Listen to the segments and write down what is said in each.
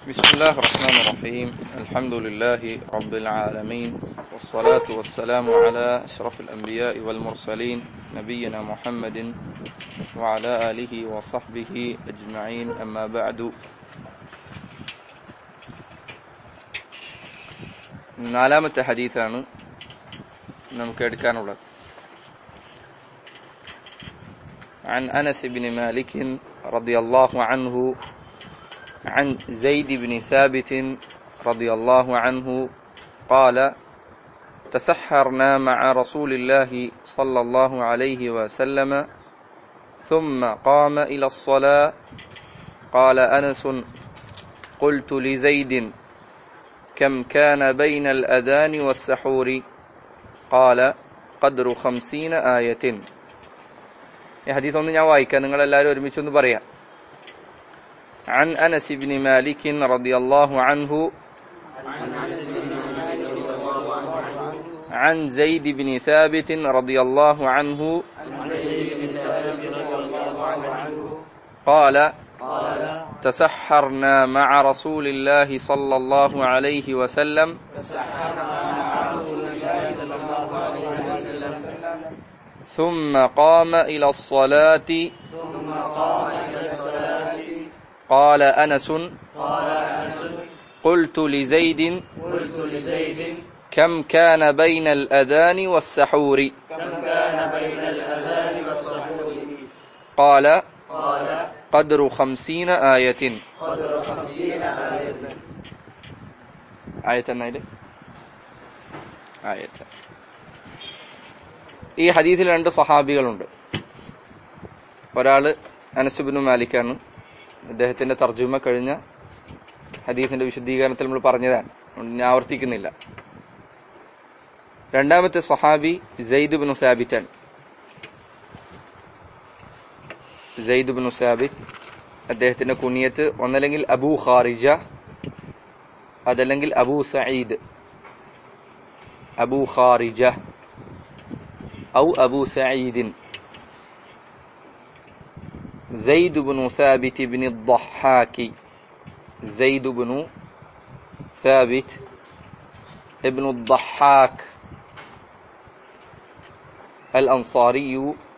بسم الله الرحمن الرحيم الحمد لله رب العالمين والصلاة والسلام على أشرف الأنبياء والمرسلين نبينا محمد وعلى آله وصحبه أجمعين أما بعد നാലാമത്തെ ഹദീത്താണ് നമുക്ക് എടുക്കാനുള്ളത് عن أنس بن مالك رضي الله عنه عن زيد بن ثابت رضي الله عنه قال تسحرنا مع رسول الله صلى الله عليه وسلم ثم قام إلى الصلاة قال أنس قلت لزيد كم كان بين الأذان والسحور قال قدر خمسين آية ഈ ഹദീസ് ഒന്ന് ഞാൻ വായിക്കാം നിങ്ങൾ എല്ലാവരും ഒരുമിച്ചൊന്ന് പറയാം عن أنس بن مالك رضي الله عنه عن زيد بن ثابت رضي الله عنه قال تسحرنا مع رسول الله صلى الله عليه وسلم ثم قام إلى الصلاة قال أنس قلت لزيد قلت لزيد كم كان بين الأذان والسحور كم كان بين الأذان والسحور قال قال قدر خمسين آية قدر خمسين آية ആയത്ത് എന്നാല് ആയത്ത് ഈ ഹദീസിൽ രണ്ട് സഹാബികളുണ്ട് ഒരാള് അനസുബിനു മാലിക്കാണ് അദ്ദേഹത്തിന്റെ തർജുമ കഴിഞ്ഞ ഹദീസിന്റെ വിശദീകരണത്തിൽ നമ്മൾ പറഞ്ഞതാണ് അതുകൊണ്ട് ഞാൻ ആവർത്തിക്കുന്നില്ല രണ്ടാമത്തെ സഹാബി സെയ്ദ് ബിനു സാബിത്തൻ സെയ്ദ് ബിനു സാബിത്ത് അദ്ദേഹത്തിന്റെ കുനിയത്ത് ഒന്നല്ലെങ്കിൽ അബൂ ഖാറിജ അതല്ലെങ്കിൽ അബൂ സഈദ് അബൂ ഖാറിജ ഔ അബൂ സഈദിൻ زيد بن ثابت بن الضحاك زيد بن ثابت ابن الضحاك الأنصاري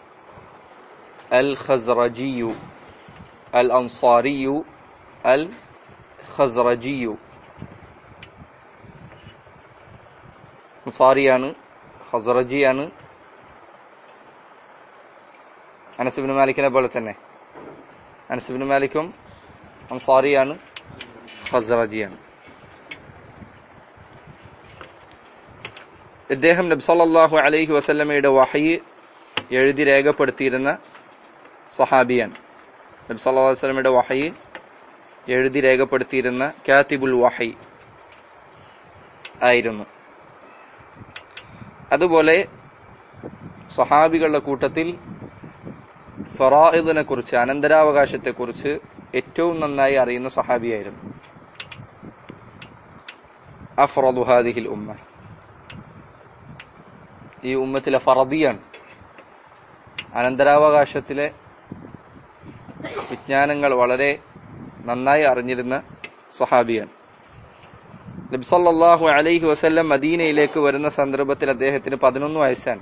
الخزرجي الأنصاري الخزرجي അൻസാറിയാണ് ഹസറജിയാണ് അനസുബിൻ മാലിക്കിനെ പോലെ തന്നെ അനസുബിൻ മാലിക്കും അൻസാറിയാണ് ഹസറജിയാണ് ഇദ്ദേഹം നബ്സല്ലാഹു അലൈഹി വസല്ലമയുടെ വഹി എഴുതി രേഖപ്പെടുത്തിയിരുന്ന സഹാബിയാണ് നബ്സല്ലാ വസ്ലമയുടെ വഹി എഴുതി രേഖപ്പെടുത്തിയിരുന്ന കാത്തിബുൽ വഹി ആയിരുന്നു അതുപോലെ സഹാബികളുടെ കൂട്ടത്തിൽ ഫറായിദിനെ കുറിച്ച് അനന്തരാവകാശത്തെ കുറിച്ച് ഏറ്റവും നന്നായി അറിയുന്ന സഹാബിയായിരുന്നു അഫ്റദു ഹാദിഹിൽ ഉമ്മ ഈ ഉമ്മത്തിലെ ഫറദിയാണ് അനന്തരാവകാശത്തിലെ വിജ്ഞാനങ്ങൾ വളരെ നന്നായി അറിഞ്ഞിരുന്ന സഹാബിയാണ് നബ്സല്ലാഹു അലൈഹി വസല്ലം മദീനയിലേക്ക് വരുന്ന സന്ദർഭത്തിൽ അദ്ദേഹത്തിന് പതിനൊന്ന് വയസ്സാണ്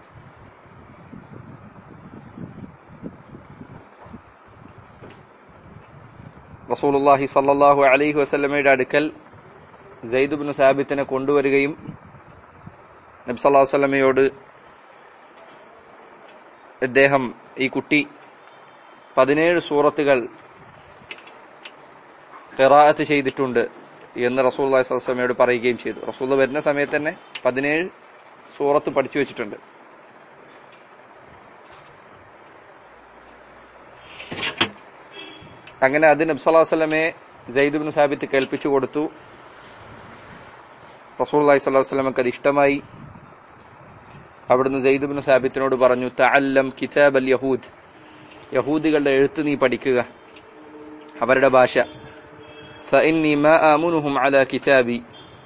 റസൂലുല്ലാഹി സല്ലാഹു അലൈഹി വസല്ലമയുടെ അടുക്കൽ സെയ്ദുബിൻ സാബിത്തിനെ കൊണ്ടുവരികയും നബ്സല്ലാഹു വല്ലമയോട് ഇദ്ദേഹം ഈ കുട്ടി പതിനേഴ് സൂറത്തുകൾ ഖിറാഅത്ത് ചെയ്തിട്ടുണ്ട് എന്ന് റസൂൽ അള്ളാഹിസ്മയോട് പറയുകയും ചെയ്തു റസൂൽ വരുന്ന സമയത്ത് തന്നെ പതിനേഴ് സൂറത്ത് പഠിച്ചു വെച്ചിട്ടുണ്ട് അങ്ങനെ അത് നബ്സല്ലാസ്ലമെ ജയ്ദ് ബിൻ സാബിത്ത് കേൾപ്പിച്ചു കൊടുത്തു റസൂൽ അള്ളഹി സ്വല്ലാഹു വസ്ലമക്ക് അത് ഇഷ്ടമായി അവിടുന്ന് ജയ്ദ് ബിൻ സാബിത്തിനോട് പറഞ്ഞു തഅല്ലം കിതാബ് അൽ യഹൂദ് യഹൂദികളുടെ എഴുത്ത് നീ പഠിക്കുക അവരുടെ ഭാഷ فإني ما آمنهم على كتابي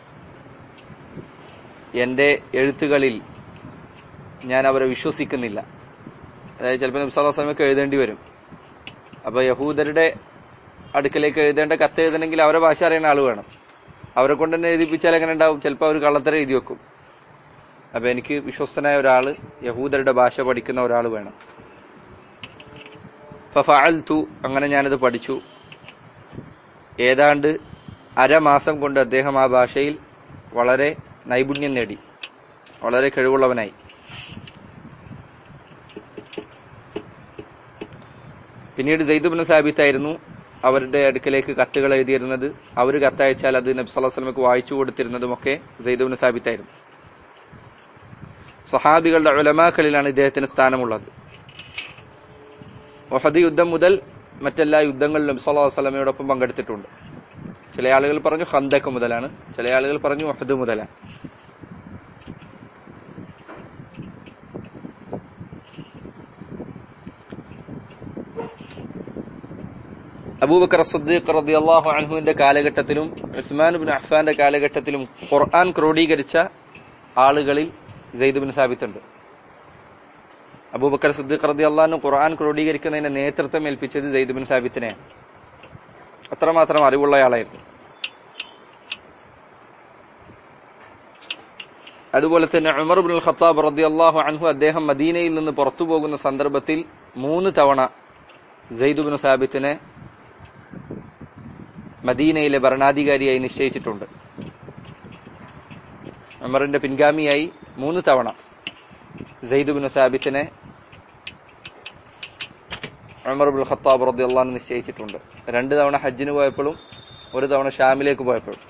എന്റെ എഴുത്തുകളിൽ ഞാൻ അവരെ വിശ്വസിക്കുന്നില്ല അതായത് ചിലപ്പോൾ നബി സല്ലല്ലാഹു അലൈഹി വസല്ലമക്ക് എഴുതേണ്ടി വരും അപ്പൊ യഹൂദരുടെ അടുക്കലേക്ക് എഴുതേണ്ട കത്ത് എഴുതണമെങ്കിൽ അവരെ ഭാഷ അറിയുന്ന ആൾ വേണം അവരെ കൊണ്ട് തന്നെ എഴുതിപ്പിച്ചാൽ എങ്ങനെ ഉണ്ടാവും ചിലപ്പോൾ അവർ കള്ളത്തരം എഴുതി വെക്കും അപ്പൊ എനിക്ക് വിശ്വസ്തനായ ഒരാള് യഹൂദരുടെ ഭാഷ പഠിക്കുന്ന ഒരാൾ വേണം ഫഫഅൽതു അങ്ങനെ ഞാനത് പഠിച്ചു ഏതാണ്ട് അരമാസം കൊണ്ട് അദ്ദേഹം ആ ഭാഷയിൽ വളരെ നൈപുണ്യം നേടി വളരെ കഴിവുള്ളവനായി പിന്നീട് സെയ്ദുബിൻ സാബിത്തായിരുന്നു അവരുടെ അടുക്കലേക്ക് കത്തുകൾ എഴുതിയിരുന്നത് അവർ കത്തയച്ചാൽ അത് നബി സല്ലല്ലാഹു അലൈഹി വസല്ലമക്ക് വായിച്ചു കൊടുത്തിരുന്നതുമൊക്കെ സെയ്ദുബിൻ സാബിത്തായിരുന്നു സഹാബികളുടെ ഉലമാക്കളിലാണ് ഇദ്ദേഹത്തിന് സ്ഥാനമുള്ളത് ഒഹദ് യുദ്ധം മുതൽ മറ്റെല്ലാ യുദ്ധങ്ങളിലും നബി സല്ലല്ലാഹു അലൈഹി വസല്ലമയോടൊപ്പം പങ്കെടുത്തിട്ടുണ്ട് ചില ആളുകൾ പറഞ്ഞു ഹന്തക്ക് മുതലാണ് ചില ആളുകൾ പറഞ്ഞു ഒഹദ് മുതലാണ് അബൂബക്കർ സദ്ദീഖ് റളിയല്ലാഹു അൻഹുവിന്റെ കാലഘട്ടത്തിലും ഉസ്മാൻ ബിൻ അഫ്ഫാന്റെ കാലഘട്ടത്തിലും ഖുർആൻ ക്രോഡീകരിച്ച ആളുകളിൽ സെയ്ദ് ബിൻ സാബിത്ത് ഉണ്ട് അബൂബക്കർ സിദ്ദീഖ് റളിയല്ലാഹു ഖുർആൻ ക്രോഡീകരിക്കുന്നതിന്റെ നേതൃത്വം ഏൽപ്പിച്ചത് സെയ്ദ് ബിൻ സാബിത്തിനെയാണ് അത്രമാത്രം അറിവുള്ളയാളായിരുന്നു അതുപോലെ തന്നെ ഉമർ ബിൻ ഖത്താബ് റളിയല്ലാഹു അൻഹു അദ്ദേഹം മദീനയിൽ നിന്ന് പുറത്തു പോകുന്ന സന്ദർഭത്തിൽ മൂന്ന് തവണ സെയ്ദ് ബിൻ സാബിത്തിനെ മദീനയിലെ ഭരണാധികാരിയായി നിശ്ചയിച്ചിട്ടുണ്ട് ഉമറിന്റെ പിൻഗാമിയായി മൂന്ന് തവണ സെയ്ദ് ബിൻ സാബിത്തിനെ ഉമർ ബിൻ ഖത്താബ് റളിയല്ലാഹു അൻഹു നിശ്ചയിച്ചിട്ടുണ്ട് രണ്ട് തവണ ഹജ്ജിന് പോയപ്പോഴും ഒരു തവണ ഷാമിലേക്ക് പോയപ്പോഴും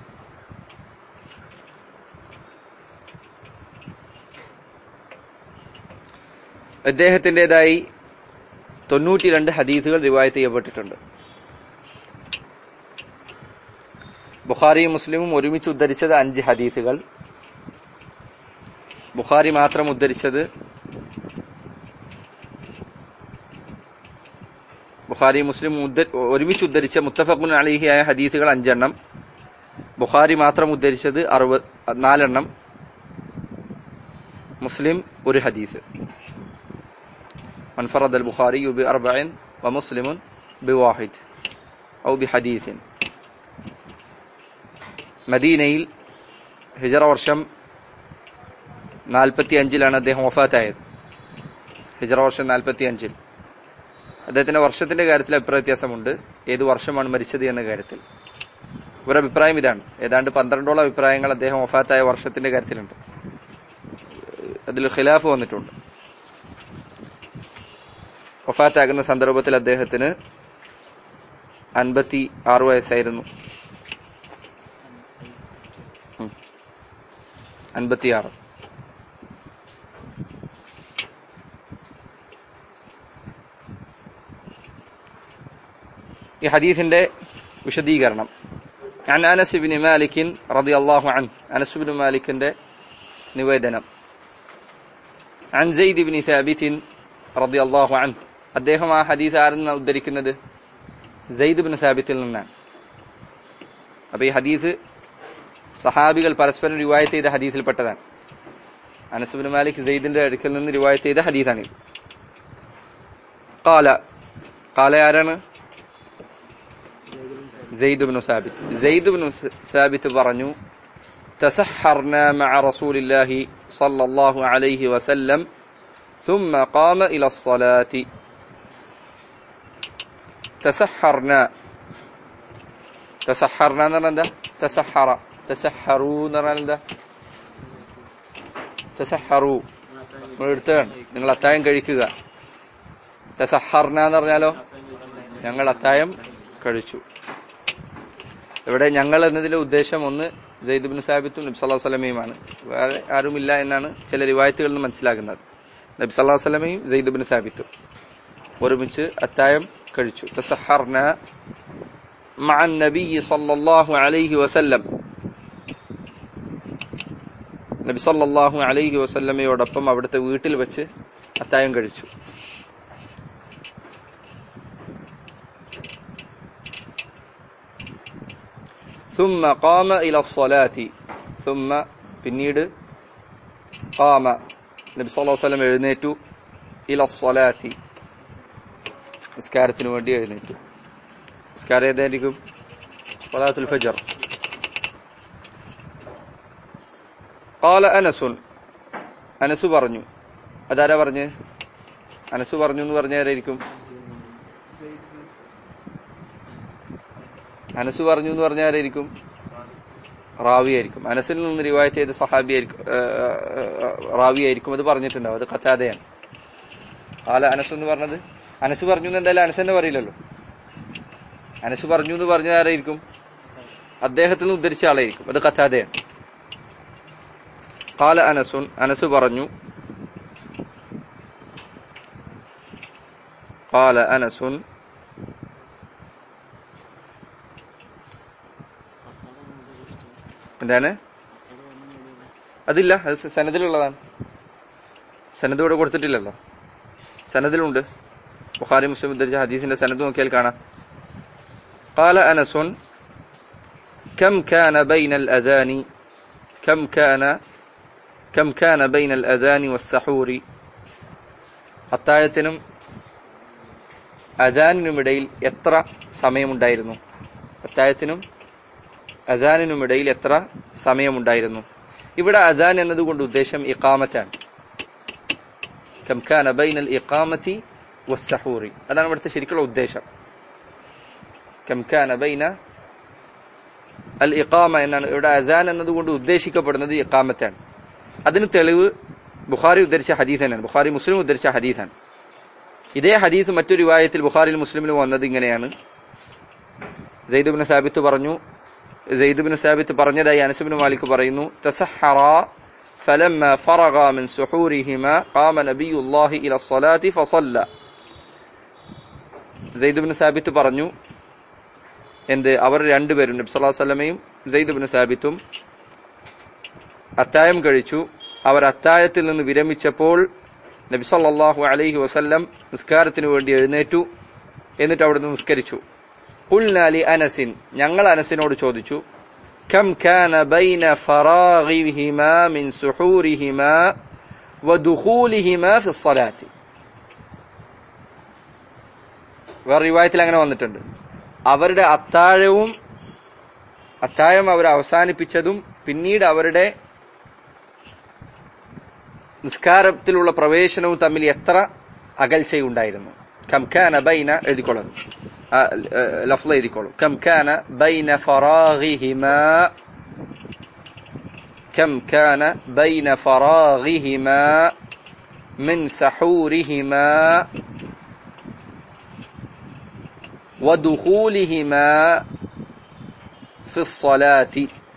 അദ്ദേഹത്തിന്റേതായി തൊണ്ണൂറ്റി രണ്ട് ഹദീസുകൾ റിവായത്ത് ചെയ്യപ്പെട്ടിട്ടുണ്ട് ബുഖാരിയും മുസ്ലിമും ഒരുമിച്ച് ഉദ്ധരിച്ചത് അഞ്ച് ഹദീസുകൾ ബുഖാരി മാത്രം ഉദ്ധരിച്ചത് ബുഖാരി മുസ്ലിം ഉദ്ധ- ഒരുമിച്ച് ഉദ്ധരിച്ച മുത്തഫഖുൻ അലിഹിയായ ഹദീസുകൾ അഞ്ചെണ്ണം ബുഖാരി മാത്രം ഉദ്ധരിച്ചത് അറുപത് നാലെണ്ണം മുസ്ലിം ഒരു ഹദീസ് منفرد البخاري بأربع ومسلم بواحد أو بحديث മദീനയിൽ ഹിജറ വർഷം നാൽപ്പത്തി അഞ്ചിലാണ് അദ്ദേഹം വഫാത്തായത് ഹിജറ വർഷം നാൽപ്പത്തി അഞ്ചിൽ അദ്ദേഹത്തിന്റെ വർഷത്തിന്റെ കാര്യത്തിൽ അഭിപ്രായ വ്യത്യാസമുണ്ട് ഏത് വർഷമാണ് മരിച്ചത് എന്ന കാര്യത്തിൽ ഒരു അഭിപ്രായം ഇതാണ് ഏതാണ്ട് പന്ത്രണ്ടോളം അഭിപ്രായങ്ങൾ അദ്ദേഹം വഫാത്തായ വർഷത്തിന്റെ കാര്യത്തിലുണ്ട് അതിൽ ഖിലാഫ് വന്നിട്ടുണ്ട് വഫാത്താകുന്ന സന്ദർഭത്തിൽ അദ്ദേഹത്തിന് അൻപത്തി ആറ് വയസ്സായിരുന്നു ഉം. അൻപത്തിയാറ് ഈ ഹദീസിന്റെ വിശദീകരണം عن أنس بن مالك رضي الله عنه أنس بن مالك നിവേദനം عن زيد بن ثابت رضي الله عنه അദ്ദേഹം ആ ഹദീസ് ആരെന്ന് ഉദ്ധരിക്കുന്നത് സെയ്ദ് ബിൻ സാബിത്തിൽ നിന്നാണ് അപ്പൊ ഈ ഹദീസ് സഹാബികൾ പരസ്പരം റിവായത്ത് ചെയ്ത ഹദീസിൽപ്പെട്ടതാണ് അനസുബിൻ മാലിക് സെയ്ദിന്റെ അടുക്കൽ നിന്ന് റിവായത്ത് ചെയ്ത ഹദീസാണ് കാല കാല ആരാണ് Zaid bin Thabit Zaid bin Thabit പറഞ്ഞു تسحرنا مع رسول الله صلى الله عليه وسلم ثم قام إلى الصلاة تسحرنا تسحرنا എന്ന് പറഞ്ഞാൽ എന്താ تسحر تسحروا എന്ന് പറഞ്ഞാൽ എന്താ تسحروا നമ്മൾ എടുത്തതാണ് നിങ്ങൾ അത്തായം കഴിക്കുക തസഹർന എന്ന് പറഞ്ഞാലോ ഞങ്ങൾ അത്തായം കഴിച്ചു ഇവിടെ ഞങ്ങൾ എന്നതിന്റെ ഉദ്ദേശം ഒന്ന് സെയ്ദ് ബിൻ സാബിത്തും നബി സല്ലല്ലാഹു അലൈഹി വസല്ലമയുമാണ് വേറെ ആരുമില്ല എന്നാണ് ചില റിവായത്തുകളിൽ നിന്ന് മനസ്സിലാക്കുന്നത് നബി സല്ലല്ലാഹു അലൈഹി വസല്ലമയും സെയ്ദ് ബിൻ സാബിത്തും ഒരുമിച്ച് അത്തായം കഴിച്ചു തസഹർന مع النبي صلى الله عليه وسلم നബി സല്ലല്ലാഹു അലൈഹി വസല്ലമയോടൊപ്പം അവിടുത്തെ വീട്ടിൽ വെച്ച് അത്തായം കഴിച്ചു ثم قام إلى الصلاة ثم പിന്നീട് قام നബി സല്ലല്ലാഹു അലൈഹി വസല്ലം എഴുന്നേറ്റു ഇല സ്വലാത്തി നിസ്കാരത്തിന് വേണ്ടി എഴുന്നേറ്റു നിസ്കാരം ഏതായിരിക്കും സ്വലാത്തുൽ ഫജർ قال أنس അനസ് പറഞ്ഞു അതാരാ പറഞ്ഞ് അനസ് പറഞ്ഞു എന്ന് പറഞ്ഞ ആരായിരിക്കും അനസ് പറഞ്ഞു എന്ന് പറഞ്ഞ ആരായിരിക്കും റാവി ആയിരിക്കും അനസിൽ നിന്ന് റിവായത്ത് ചെയ്ത സഹാബി ആയിരിക്കും റാവി ആയിരിക്കും അത് പറഞ്ഞിട്ടുണ്ടാവും അത് കത്താതെയാണ് കാല അനസ് എന്ന് പറഞ്ഞത് അനസ് പറഞ്ഞു എന്ന് എന്തായാലും അനസ് തന്നെ പറയില്ലല്ലോ അനസ് പറഞ്ഞു എന്ന് പറഞ്ഞത് ആരായിരിക്കും അദ്ദേഹത്തിൽ നിന്ന് ഉദ്ധരിച്ച ആളായിരിക്കും അത് കത്താതെയാണ് കാല അനസുൻ അനസ് പറഞ്ഞു കാല അനസുൻ എന്താണ് അതില്ല അത് സനദിലുള്ളതാണ് സനദ് ഇവിടെ കൊടുത്തിട്ടില്ലല്ലോ സനദിലുണ്ട് ബുഖാരി മുസ്ലിം ഉദ്ധരിച്ച ഹദീസിന്റെ സനദ് നോക്കിയാൽ കാണാം قال أنس كم كان بين الأذان كم كان كم كان بين الأذان والسحور അത്താഴത്തിനും അദാനിനുമിടയിൽ എത്ര സമയമുണ്ടായിരുന്നു അത്താഴത്തിനും അദാനിനുമിടയിൽ എത്ര സമയമുണ്ടായിരുന്നു ഇവിടെ അദാൻ എന്നതുകൊണ്ട് ഉദ്ദേശം ഇഖാമത്താണ് കംഖാന ബൈനൽ ഇഖാമത്തി വസ്സഹൂറി അതാണ് ഇവിടുത്തെ ശരിക്കുള്ള ഉദ്ദേശം കംഖാന ബൈന അൽ ഇഖാമ എന്നാണ് ഇവിടെ അദാൻ എന്നതുകൊണ്ട് ഉദ്ദേശിക്കപ്പെടുന്നത് ഇഖാമത്താണ് അതിന് തെളിവ് ബുഖാരി ഉദ്ധരിച്ച ഹദീസ് തന്നെയാണ് ബുഖാരി മുസ്ലിം ഉദ്ധരിച്ച ഹദീസാണ് ഇതേ ഹദീസ് മറ്റൊരു വിവായത്തിൽ ബുഖാരിൽ മുസ്ലിമിൽ വന്നത് ഇങ്ങനെയാണ് സെയ്ദുബിന് സാബിത്ത് പറഞ്ഞു സെയ്ദുബിന് സാബിത്ത് പറഞ്ഞതായി അനസുബിന് മാലിക് പറയുന്നു തസഹറ فلما فرغ من سحورهما قام نبي الله إلى الصلاة فصلى സെയ്ദ് ബിൻ സാബിത്ത് പറഞ്ഞു എന്ത് അവർ രണ്ടുപേരും നബി സല്ലല്ലാഹു അലൈഹി വസല്ലമയും സെയ്ദ് ബിൻ സാബിത്തും അത്തായം കഴിച്ചു അവർ അത്താഴത്തിൽ നിന്ന് വിരമിച്ചപ്പോൾ നബി സല്ലല്ലാഹു അലൈഹി വസല്ലം നിസ്കാരത്തിന് വേണ്ടി എഴുന്നേറ്റു എന്നിട്ട് അവിടുന്ന് നിസ്കരിച്ചു കുൽനാലി അനസിൻ ഞങ്ങൾ അനസിനോട് ചോദിച്ചു كم كان بين فراغهما من سحورهما ودخولهما في الصلاة വേറെ റിവായത്തിൽ അങ്ങനെ വന്നിട്ടുണ്ട് അവരുടെ അത്താഴവും അത്താഴം അവർ അവസാനിപ്പിച്ചതും പിന്നീട് അവരുടെ നിസ്കാരത്തിലുള്ള പ്രവേശനവും തമ്മിൽ എത്ര അകൽച്ചയുണ്ടായിരുന്നു കംഖാന ബൈന എഴുതിക്കോളും ലഫ്ല എഴുതിക്കോളും കംഖാന ബൈന ഫറാഹിഹിമ كم كان بين فراغهما من سحورهما ودخولهما في الصلاة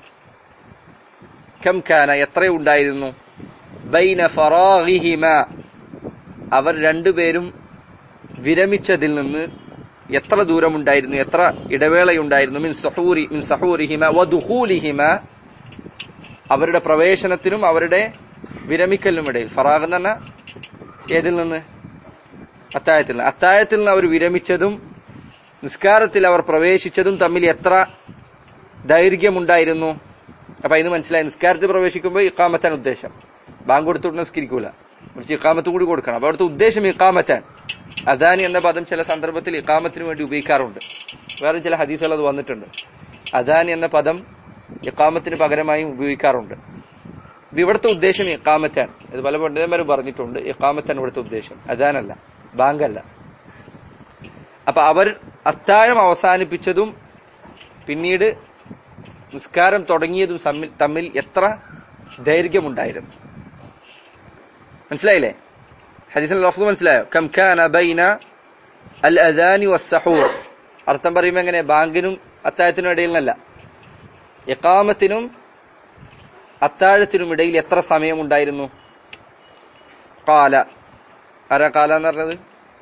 كم كان എത്രയുണ്ടായിരുന്നു ബൈന ഫറാഹിഹിമ അവർ രണ്ടുപേരും വിരമിച്ചതിൽ നിന്ന് എത്ര ദൂരമുണ്ടായിരുന്നു എത്ര ഇടവേളയുണ്ടായിരുന്നു മിൻ സഹൂരി മിൻ സഹൂരിഹിമ വദുഹൂലിഹിമ അവരുടെ പ്രവേശനത്തിനും അവരുടെ വിരമിക്കലിനും ഇടയിൽ ഫറാഖ് എന്ന് പറഞ്ഞാൽ ഏതിൽ നിന്ന് അത്തായത്തിൽ നിന്ന് അത്തായത്തിൽ നിന്ന് അവർ വിരമിച്ചതും നിസ്കാരത്തിൽ അവർ പ്രവേശിച്ചതും തമ്മിൽ എത്ര ദൈർഘ്യമുണ്ടായിരുന്നു അപ്പൊ ഇത് മനസ്സിലായി നിസ്കാരത്തിൽ പ്രവേശിക്കുമ്പോൾ ഇക്കാമത്താൻ ഉദ്ദേശം ബാങ്ക് കൊടുത്തോട്ട് നിസ്കരിക്കൂല കുറച്ച് ഇക്കാമത്ത് കൂടി കൊടുക്കണം അപ്പൊ അവിടുത്തെ ഉദ്ദേശം ഇക്കാമത്താൻ അദാനി എന്ന പദം ചില സന്ദർഭത്തിൽ ഇക്കാമത്തിന് വേണ്ടി ഉപയോഗിക്കാറുണ്ട് വേറെ ചില ഹദീസുകൾ അത് വന്നിട്ടുണ്ട് അദാനി എന്ന പദം ഇക്കാമത്തിന് പകരമായും ഉപയോഗിക്കാറുണ്ട് ഇവിടുത്തെ ഉദ്ദേശം ഇക്കാമത്താൻ ഇത് പല പണ്ഡിതന്മാരും പറഞ്ഞിട്ടുണ്ട് ഇക്കാമത്താൻ ഇവിടുത്തെ ഉദ്ദേശം അദാനല്ല ബാങ്കല്ല അപ്പൊ അവർ അത്താഴം അവസാനിപ്പിച്ചതും പിന്നീട് നിസ്കാരം തുടങ്ങിയതും തമ്മിൽ എത്ര ദൈർഘ്യമുണ്ടായിരുന്നു മനസ്സിലായില്ലേ ഹദീസിന്റെ ലഫ്ദ് മനസ്സിലായോ കം കാന ബൈന അൽ അദാനി വസ്സഹൂർ അർത്ഥം പറയുമ്പോൾ എങ്ങനെ ബാങ്കിനും അത്താഴത്തിനും ഇടയിൽ നിന്നല്ല എക്കാമത്തിനും അത്താഴത്തിനും ഇടയിൽ എത്ര സമയം ഉണ്ടായിരുന്നു കാല ആരാ കാല എന്ന് പറഞ്ഞത്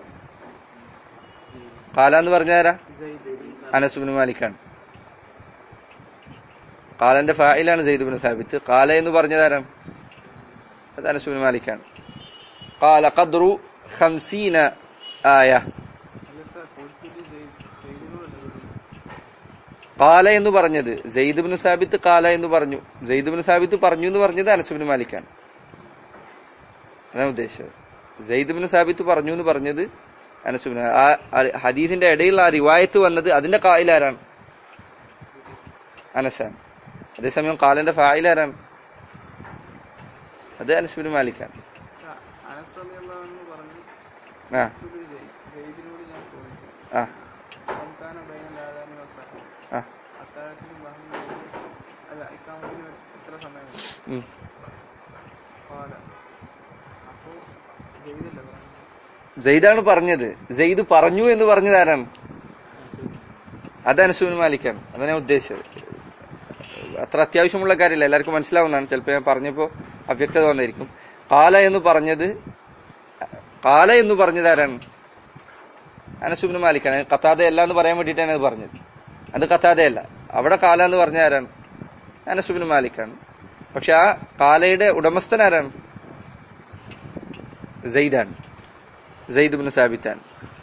കാല എന്ന് പറഞ്ഞാരാ അനസുബിന് മാലിക്കാണ് കാലന്റെ ഫായിലാണ് സെയ്ദുബിന് സാബിത്ത് കാല എന്ന് പറഞ്ഞതാരാം അത് അനസുബിന് മാലിക്കാണ് കാല ഖദ്റു ഖംസീന ആയ കാല എന്ന് പറഞ്ഞത് സെയ്ദുബിന് സാബിത്ത് കാല എന്ന് പറഞ്ഞു സെയ്ദുബിന് സാബിത്ത് പറഞ്ഞു എന്ന് പറഞ്ഞത് അനസുബിന് മാലിക്കാണ് അതാണ് ഉദ്ദേശിച്ചത് സെയ്ദുബിന് സാബിത്ത് പറഞ്ഞു എന്ന് പറഞ്ഞത് അനസുബിന് ആ ആ ഹദീസിന്റെ ഇടയിലുള്ള ആ റിവായത്ത് വന്നത് അതിന്റെ കായിലാരാണ് അനസാണ് അതേസമയം കാലിന്റെ ഫായിലാരാണ് അത് അനസുബിന് മാലിക്കാണ് അനസ് റളിയല്ലാഹു അൻഹു പറഞ്ഞു ആ "മക്തുബ് ജയ്- ജയ്ദിനോട് ഞാൻ ചോദിച്ചു ആ സംസ്ഥാന ബൈനൽ ആദാനി വസ്സഹർ ആ അത്താഴത്തിനും ബഹറിനും അല്ല ഇക്കാമത്തിന് എത്ര സമയമുണ്ട് ഉം. കാല അപ്പോ ജയ്ദല്ലേ പറഞ്ഞു സെയ്ദാണ് പറഞ്ഞത് സെയ്ദ് പറഞ്ഞു എന്ന് പറഞ്ഞത് ആരാണ് അത് അനസുബിന് മാലിക്കാണ് അതാണ് ഞാൻ ഉദ്ദേശിച്ചത് അത്ര അത്യാവശ്യമുള്ള കാര്യമില്ല എല്ലാവർക്കും മനസ്സിലാവുന്നതാണ് ചിലപ്പോൾ ഞാൻ പറഞ്ഞപ്പോ അവ്യക്തത വന്നിരിക്കും കാല എന്ന് പറഞ്ഞത് കാല എന്ന് പറഞ്ഞത് ആരാണ് അനസുബിന് മാലിക്കാണ് കത്താതയല്ല എന്ന് പറയാൻ വേണ്ടിയിട്ടാണ് അത് പറഞ്ഞത് അത് കത്താതയല്ല അവിടെ കാല എന്ന് പറഞ്ഞ ആരാണ് അനസുബിന് മാലിക്കാണ് പക്ഷെ ആ കാലയുടെ ഉടമസ്ഥൻ ആരാണ് സെയ്ദാണ് സെയ്ദ് ബിൻ സാബിത്താണ്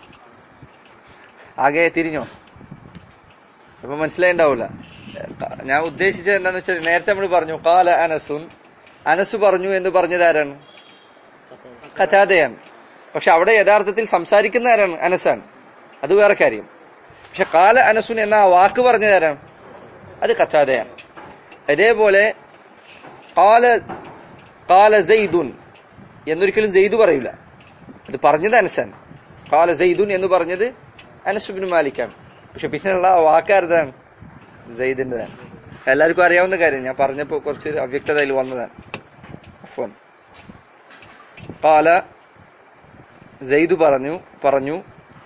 ആകെ തിരിഞ്ഞോ അപ്പൊ മനസ്സിലായിണ്ടാവൂല ഞാൻ ഉദ്ദേശിച്ചത് എന്താന്ന് വെച്ചാൽ നേരത്തെ നമ്മൾ പറഞ്ഞു കാല അനസുൻ അനസു പറഞ്ഞു എന്ന് പറഞ്ഞത് ആരാണ് കഥാതയാണ് പക്ഷെ അവിടെ യഥാർത്ഥത്തിൽ സംസാരിക്കുന്ന ആരാണ് അനസാണ് അത് വേറെ കാര്യം പക്ഷെ കാല അനസുൻ എന്ന ആ വാക്ക് പറഞ്ഞത് ആരാണ് അത് കഥാതയാണ് അതേപോലെ കാല കാല സെയ്ദുൻ എന്നൊരിക്കലും സെയ്ദു പറയൂല അത് പറഞ്ഞത് അനസാണ് കാല സെയ്ദുൻ എന്ന് പറഞ്ഞത് അനസുബിന് മാലിക്കാണ് പക്ഷെ പിന്നെയുള്ള ആ വാക്കാരതാണ് സെയ്ദിന്റെതാണ് എല്ലാവർക്കും അറിയാവുന്ന കാര്യം ഞാൻ പറഞ്ഞപ്പോ കുറച്ച് അവ്യക്തത അതിൽ വന്നതാണ് അഫ്വാൻ കാല സെയ്ദു പറഞ്ഞു പറഞ്ഞു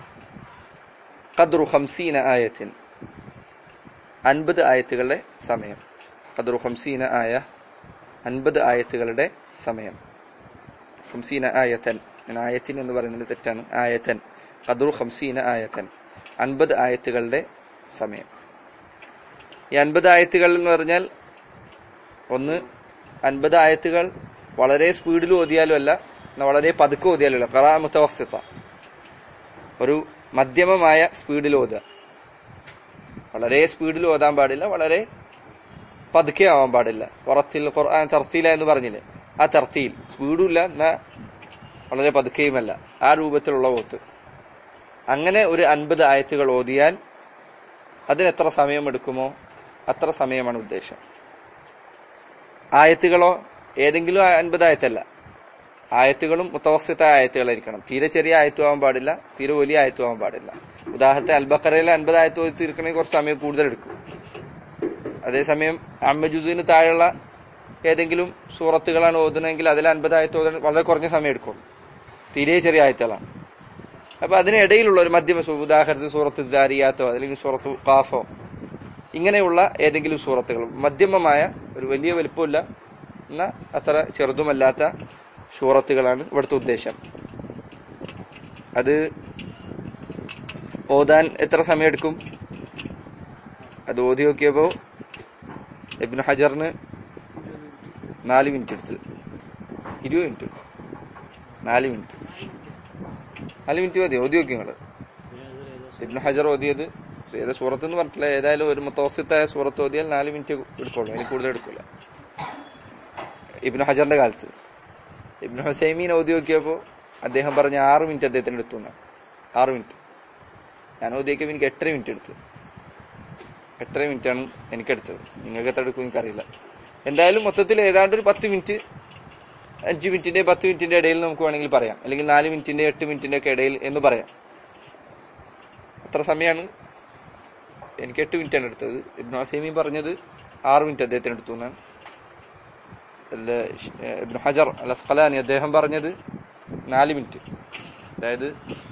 ഖദ്റു ഹംസീന ആയത്തിൻ അൻപത് ആയത്തുകളുടെ സമയം ഖദ്റു ഹംസീന ആയ അൻപത് ആയത്തുകളുടെ സമയം ഹംസീന ആയത്തൻ ഞാൻ ആയത്തിൻ എന്ന് പറയുന്നത് തെറ്റാണ് ആയത്തൻ ഖദ്റു ഹംസീന ആയത്തൻ അൻപത് ആയത്തുകളുടെ സമയം ഈ അൻപത് ആയത്തുകൾ എന്ന് പറഞ്ഞാൽ ഒന്ന് അൻപത് ആയത്തുകൾ വളരെ സ്പീഡിൽ ഓതിയാലും അല്ല എന്നാ വളരെ പതുക്കെ ഓതിയാലും അല്ല ഖറാ മുത്തവസ്തിത്ത ഒരു മധ്യമമായ സ്പീഡിൽ ഓതുക വളരെ സ്പീഡിൽ ഓതാൻ പാടില്ല വളരെ പതുക്കെ ആവാൻ പാടില്ല പുറത്തിൽ ഖുർആൻ തർത്തീല എന്ന് പറഞ്ഞില്ലേ ആ തർത്തീൽ സ്പീഡും ഇല്ല എന്നാ വളരെ പതുക്കെയുമല്ല ആ രൂപത്തിലുള്ള ഓത്ത് അങ്ങനെ ഒരു അൻപത് ആയത്തുകൾ ഓതിയാൽ അതിന് എത്ര സമയമെടുക്കുമോ അത്ര സമയമാണ് ഉദ്ദേശം ആയത്തുകളോ ഏതെങ്കിലും അൻപത് ആയത്തല്ല ആയത്തുകളും മുത്തവസ്യത്ത ആയത്തുകളായിരിക്കണം തീരെ ചെറിയ ആയത്തു ആവാൻ പാടില്ല തീരെ വലിയ ആയത്തു ആവാൻ പാടില്ല ഉദാഹരണത്തിന് അൽബക്കറയിലെ അൻപത് ആയത്ത് ഓതി തീർക്കണമെങ്കിൽ കുറച്ച് സമയം കൂടുതൽ എടുക്കും അതേസമയം അമ്മജുസിന് താഴെയുള്ള ഏതെങ്കിലും സൂറത്തുകളാണ് ഓതുന്നതെങ്കിൽ അതിൽ അൻപത് ആയത്ത് ഓതാൻ വളരെ കുറഞ്ഞ സമയം എടുക്കും തീരെ ചെറിയ ആയത്തുകളാണ് അപ്പൊ അതിനിടയിലുള്ള ഒരു മധ്യമ സൂ- ഉദാഹരണത്തിന് സൂറത്ത് ദാരിയാത്തോ അല്ലെങ്കിൽ സൂറത്ത് കാഫോ ഇങ്ങനെയുള്ള ഏതെങ്കിലും സൂറത്തുകൾ മധ്യമമായ ഒരു വലിയ വലുപ്പമില്ല എന്ന അത്ര ചെറുതുമല്ലാത്ത സൂറത്തുകളാണ് ഇവിടുത്തെ ഉദ്ദേശം അത് ഓതാൻ എത്ര സമയം എടുക്കും അത് ഓതി നോക്കിയപ്പോ ഇബ്നു ഹജറിന് നാല് മിനിറ്റ് എടുത്ത് ഇരുപത് മിനിറ്റ് നാല് മിനിറ്റ് നാല് മിനിറ്റ് മതി ഓതി നോക്കി നിങ്ങള് ഇബ്നു ഹജർ ഓതിയത് ഏത് സൂറത്ത് എന്ന് പറഞ്ഞിട്ടില്ല ഏതായാലും ഒരു മുത്തോസിത്തായ സൂറത്ത് ഓതിയാൽ നാല് മിനിറ്റ് എടുക്കുള്ളൂ അതിന് കൂടുതൽ എടുക്കില്ല ഇബ്നു ഹജറിന്റെ കാലത്ത് ഇബ്നു ഹുസൈമീൻ ഓതി നോക്കിയപ്പോ അദ്ദേഹം പറഞ്ഞ ആറ് മിനിറ്റ് അദ്ദേഹത്തിന് എടുത്തു എന്നാണ് ആറ് മിനിറ്റ് ഞാൻ ഓതി നോക്കിയപ്പോൾ എനിക്ക് എട്ടര മിനിറ്റ് എടുത്തു എട്ടര മിനിറ്റ് ആണ് എനിക്ക് എടുത്തത് നിങ്ങൾക്ക് എത്ര എടുക്കും എനിക്കറിയില്ല എന്തായാലും മൊത്തത്തിൽ ഏതാണ്ട് ഒരു പത്ത് മിനിറ്റ് അഞ്ച് മിനിറ്റിന്റെ പത്ത് മിനിറ്റിന്റെ ഇടയിൽ നമുക്ക് വേണമെങ്കിൽ പറയാം അല്ലെങ്കിൽ നാല് മിനിറ്റിന്റെ എട്ട് മിനിറ്റിന്റെ ഒക്കെ ഇടയിൽ എന്ന് പറയാം അത്ര സമയമാണ് എനിക്ക് എട്ട് മിനിറ്റാണ് എടുത്തത് ഇബ്നു ഹസീമി പറഞ്ഞത് ആറ് മിനിറ്റ് അദ്ദേഹത്തിന് എടുത്തു എന്നാണ് അല്ല, ഷ്- ഏ, ഇബ്നു ഹജർ അൽ അസ്ഖലാനി അദ്ദേഹം പറഞ്ഞത് നാല് മിനിറ്റ് അതായത്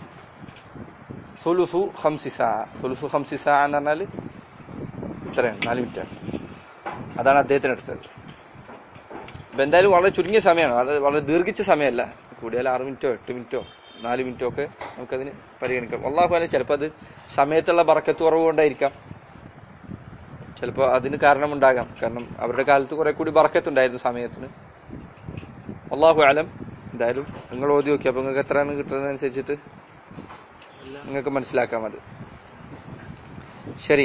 സുലുസു ഹംസിസ സുലുസു ഹംസിസ എന്ന് പറഞ്ഞാൽ ഇത്രയാണ് നാല് മിനിറ്റാണ് അതാണ് അദ്ദേഹത്തിന് എടുത്തത് അപ്പൊ എന്തായാലും വളരെ ചുരുങ്ങിയ സമയമാണ് അത് വളരെ ദീർഘിച്ച സമയമല്ല കൂടിയാൽ ആറ് മിനിറ്റോ എട്ട് മിനിറ്റോ നാല് മിനിറ്റോ ഒക്കെ നമുക്കതിന് പരിഗണിക്കാം അള്ളാഹു അല്ലെ ചിലപ്പോൾ അത് സമയത്തുള്ള ബറക്കത്ത് കുറവ് കൊണ്ടായിരിക്കാം ചിലപ്പോൾ അതിന് കാരണമുണ്ടാകാം കാരണം അവരുടെ കാലത്ത് കുറെ കൂടി ബറക്കത്തുണ്ടായിരുന്നു സമയത്തിന് അള്ളാഹു ആലം എന്തായാലും നിങ്ങൾ ഓതി നോക്കി അപ്പൊ നിങ്ങൾക്ക് എത്രയാണ് കിട്ടുന്നതനുസരിച്ചിട്ട് നിങ്ങൾക്ക് മനസ്സിലാക്കാം അത് ശരി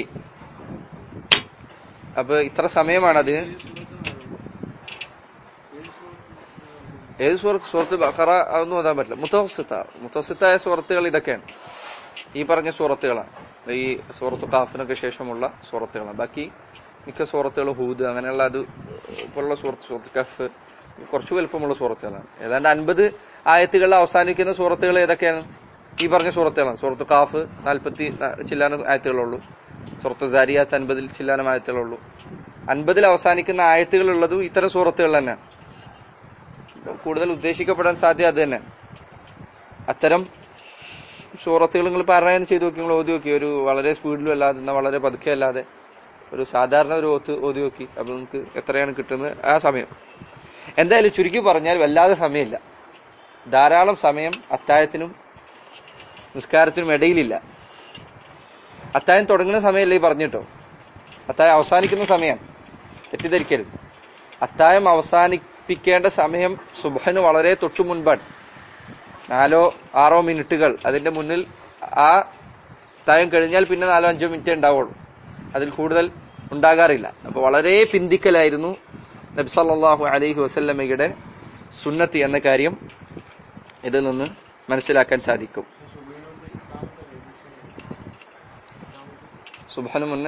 അപ്പൊ ഇത്ര സമയമാണ് അതിന് ഏത് സുഹൃത്ത് സുഹൃത്ത് ബഖറ അതൊന്നും ഓതാൻ പറ്റില്ല മുത്തവസിത്ത മുത്തവസിത്തായ സുഹൃത്തുക്കൾ ഇതൊക്കെയാണ് ഈ പറഞ്ഞ സൂറത്തുകളാണ് ഈ സൂറത്ത് കാഫിനൊക്കെ ശേഷമുള്ള സൂറത്തുകളാണ് ബാക്കി മിക്ക സൂറത്തുകളും ഹൂദ് അങ്ങനെയുള്ള അത് പോലുള്ള സൂറത്ത് സൂറത്ത് കഫ് കുറച്ച് വലുപ്പമുള്ള സൂറത്തുകളാണ് ഏതാണ്ട് അൻപത് ആയത്തുകളിൽ അവസാനിക്കുന്ന സൂറത്തുകൾ ഏതൊക്കെയാണ് ഈ പറഞ്ഞ സൂറത്തുകളാണ് സൂറത്ത് കാഫ് നാൽപ്പത്തി ചില്ലാനം ആയത്തുകളുള്ളൂ സൂറത്ത് ദാരിയാത്ത് അൻപതിൽ ചില്ലാനം ആയത്തുകളുള്ളൂ അൻപതിൽ അവസാനിക്കുന്ന ആയത്തുകളുള്ളതും ഇത്തരം സൂറത്തുകൾ തന്നെയാണ് കൂടുതൽ ഉദ്ദേശിക്കപ്പെടാൻ സാധ്യത അത് തന്നെ അത്തരം സൂറത്തുകൾ നിങ്ങൾ പാരായണം ചെയ്ത് നോക്കി നിങ്ങൾ ഓതി നോക്കി ഒരു വളരെ സ്പീഡിലും അല്ലാതെ എന്നാൽ വളരെ പതുക്കെ അല്ലാതെ ഒരു സാധാരണ ഒരു ഓത്ത് ഓതി നോക്കി അപ്പൊ നിങ്ങൾക്ക് എത്രയാണ് കിട്ടുന്നത് ആ സമയം എന്തായാലും ചുരുക്കി പറഞ്ഞാൽ വല്ലാതെ സമയമില്ല ധാരാളം സമയം അത്താഴത്തിനും നിസ്കാരത്തിനും ഇടയിലില്ല അത്താഴം തുടങ്ങുന്ന സമയമല്ലേ ഈ പറഞ്ഞിട്ടോ അത്താഴം അവസാനിക്കുന്ന സമയം തെറ്റിദ്ധരിക്കരുത് അത്താഴം അവസാനിപ്പിക്കേണ്ട സമയം സുബഹന് വളരെ തൊട്ടു മുൻപാണ് നാലോ ആറോ മിനിറ്റുകൾ അതിന്റെ മുന്നിൽ ആ അത്താഴം കഴിഞ്ഞാൽ പിന്നെ നാലോ അഞ്ചോ മിനിറ്റേ ഉണ്ടാവുള്ളൂ അതിൽ കൂടുതൽ ഉണ്ടാകാറില്ല അപ്പൊ വളരെ പിന്തിക്കലായിരുന്നു നബ്സല്ലാഹു അലൈഹി വസല്ലമയുടെ സുന്നത്തി എന്ന കാര്യം ഇതിൽ നിന്ന് മനസ്സിലാക്കാൻ സാധിക്കും സുബാന് മുന്ന്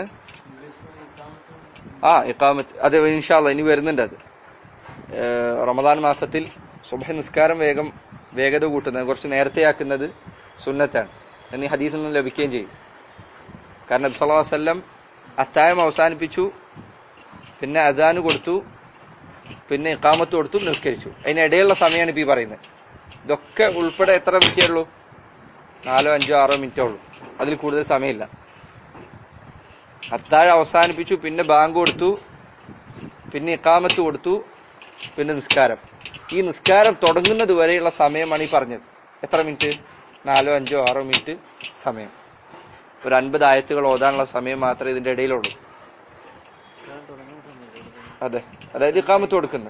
ആ ഇക്കാമത്ത് അത് ഇൻഷാല്ല ഇനി വരുന്നുണ്ട് അത് ഏഹ് റമദാൻ മാസത്തിൽ സുബഹ നിസ്കാരം വേഗം വേഗത കൂട്ടുന്നത് കുറച്ച് നേരത്തെയാക്കുന്നത് സുന്നത്താണ് എന്നീ ഹദീസിൽ നിന്ന് ലഭിക്കുകയും ചെയ്യും കാരണം നബി സല്ലല്ലാഹു അലൈഹി വസല്ലം അത്തായം അവസാനിപ്പിച്ചു പിന്നെ അദാന് കൊടുത്തു പിന്നെ ഇക്കാമത്ത് കൊടുത്തു നിസ്കരിച്ചു അതിനിടയിലുള്ള സമയമാണ് ഇപ്പൊ ഈ പറയുന്നത് ഇതൊക്കെ ഉൾപ്പെടെ എത്ര മിനിറ്റേ ഉള്ളൂ നാലോ അഞ്ചോ ആറോ മിനിറ്റേ ഉള്ളൂ അതിൽ കൂടുതൽ സമയമില്ല അത്താഴം അവസാനിപ്പിച്ചു പിന്നെ ബാങ്ക് കൊടുത്തു പിന്നെ ഇക്കാമത്ത് കൊടുത്തു പിന്നെ നിസ്കാരം ഈ നിസ്കാരം തുടങ്ങുന്നത് വരെയുള്ള സമയമാണ് ഈ പറഞ്ഞത് എത്ര മിനിറ്റ് നാലോ അഞ്ചോ ആറോ മിനിറ്റ് സമയം ഒരു അൻപത് ആയത്തുകൾ ഓതാനുള്ള സമയം മാത്രമേ ഇതിന്റെ ഇടയിലുള്ളൂ അതെ അതായത് ഇക്കാമത്ത് കൊടുക്കുന്നത്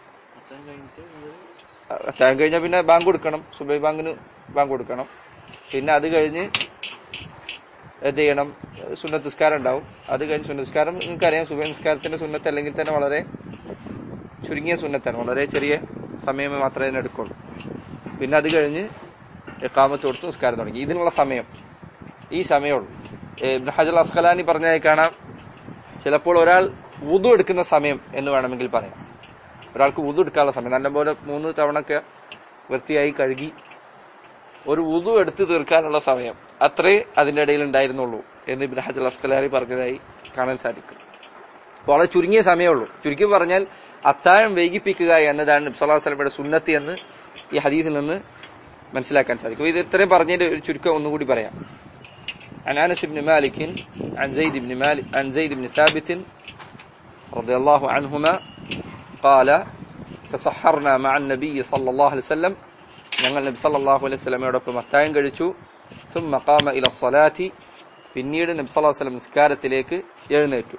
അത്താഴം കഴിഞ്ഞാൽ പിന്നെ ബാങ്ക് കൊടുക്കണം സുബൈ ബാങ്കിന് ബാങ്ക് കൊടുക്കണം പിന്നെ അത് കഴിഞ്ഞ് എന്ത് ചെയ്യണം സുന്നത്ത് നിസ്കാരം ഉണ്ടാവും അത് കഴിഞ്ഞ് സുന്നത്ത് നിസ്കാരം നിങ്ങൾക്കറിയാം സുബൈ നിസ്കാരത്തിന്റെ സുന്നത്ത് അല്ലെങ്കിൽ തന്നെ വളരെ ചുരുങ്ങിയ സുന്നത്താണ് വളരെ ചെറിയ സമയം മാത്രമേ അതിന് എടുക്കുള്ളൂ പിന്നെ അത് കഴിഞ്ഞ് എക്കാമത്ത് കൊടുത്ത് നിസ്കാരം തുടങ്ങി ഇതിനുള്ള സമയം ഈ സമയമുള്ളൂ ഇബ്നു ഹജർ അസ്ഖലാനി പറഞ്ഞാൽ കാണാം ചിലപ്പോൾ ഒരാൾ വുതു എടുക്കുന്ന സമയം എന്ന് വേണമെങ്കിൽ പറയാം ഒരാൾക്ക് വുതു എടുക്കാനുള്ള സമയം നല്ലപോലെ മൂന്ന് തവണക്കെ വൃത്തിയായി കഴുകി ഒരു വുതു എടുത്തു തീർക്കാനുള്ള സമയം അത്രേ അതിന്റെ ഇടയിൽ ഉണ്ടായിരുന്നുള്ളൂ എന്ന് ഇബ്നു ഹജർ അസ്ഖലാനി പറഞ്ഞതായി കാണാൻ സാധിക്കും വളരെ ചുരുങ്ങിയ സമയമുള്ളൂ ചുരുക്കി പറഞ്ഞാൽ അത്താഴം വൈകിപ്പിക്കുക എന്നതാണ് നബ്സല്ലാ വസ്ലമയുടെ സുന്നത്ത് എന്ന് ഈ ഹദീസിൽ നിന്ന് മനസ്സിലാക്കാൻ സാധിക്കും ഇത് ഇത്രയും പറഞ്ഞതിന്റെ ഒരു ചുരുക്കം ഒന്നുകൂടി പറയാം عن انس بن مالك عن زيد بن مالك عن زيد بن ثابت رضي الله عنهما قال تسحرنا مع النبي صلى الله عليه وسلم ഞങ്ങൾ നബി സല്ലല്ലാഹു അലൈഹി വസല്ലമയോടൊപ്പം അത്താഴം കഴിച്ചു ثم قام الى الصلاه പിന്നീട് നബി സല്ലല്ലാഹു അലൈഹി വസല്ലം നിസ്കാരത്തിലേക്ക് എഴുന്നേറ്റു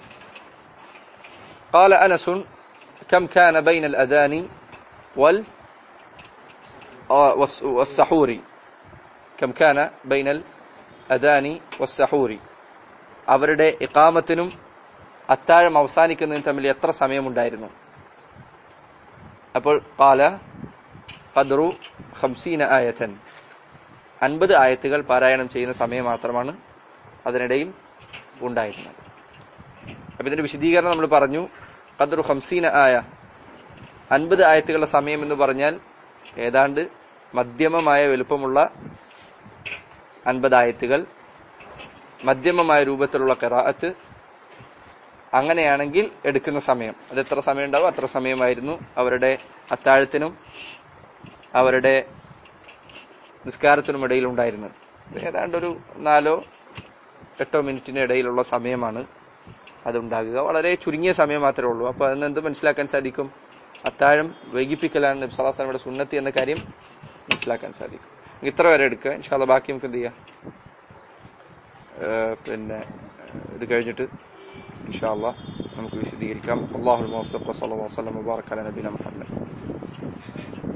قال انس كم كان بين الاذان وال والسحور كم كان بين അദാനി വസ്സഹൂരി അവരുടെ ഇക്കാമത്തിനും അത്താഴം അവസാനിക്കുന്നതിനും തമ്മിൽ എത്ര സമയമുണ്ടായിരുന്നു അപ്പോൾ കാല ഖദ്റു ഹംസീന ആയത്തൻ അൻപത് ആയത്തുകൾ പാരായണം ചെയ്യുന്ന സമയം മാത്രമാണ് അതിനിടയിൽ ഉണ്ടായിരുന്നത് അപ്പൊ ഇതിന്റെ വിശദീകരണം നമ്മൾ പറഞ്ഞു ഖദ്റു ഹംസീന ആയ അൻപത് ആയത്തുകളുടെ സമയം എന്ന് പറഞ്ഞാൽ ഏതാണ്ട് മധ്യമമായ വലുപ്പമുള്ള അൻപതായത്തുകൾ മധ്യമമായ രൂപത്തിലുള്ള കിറാഅത്ത് അങ്ങനെയാണെങ്കിൽ എടുക്കുന്ന സമയം അത് എത്ര സമയം ഉണ്ടാവും അത്ര സമയമായിരുന്നു അവരുടെ അത്താഴത്തിനും അവരുടെ നിസ്കാരത്തിനും ഇടയിൽ ഉണ്ടായിരുന്നത് ഏതാണ്ട് ഒരു നാലോ എട്ടോ മിനിറ്റിന് ഇടയിലുള്ള സമയമാണ് അതുണ്ടാകുക വളരെ ചുരുങ്ങിയ സമയം മാത്രമേ ഉള്ളൂ അപ്പൊ അതിന് എന്ത് മനസ്സിലാക്കാൻ സാധിക്കും അത്താഴം വൈകിപ്പിക്കലാണ് നബ്സലാസ്ലാമയുടെ സുന്നത്തി എന്ന കാര്യം മനസ്സിലാക്കാൻ സാധിക്കും ഇത്ര വരെ എടുക്കുക ഇൻഷാല്ല ബാക്കി നമുക്ക് എന്ത് ചെയ്യാം പിന്നെ ഇത് കഴിഞ്ഞിട്ട് ഇൻഷാല്ല നമുക്ക് വിശദീകരിക്കാം അള്ളാഹു മുബാറക് അല നബീന മുഹമ്മദ്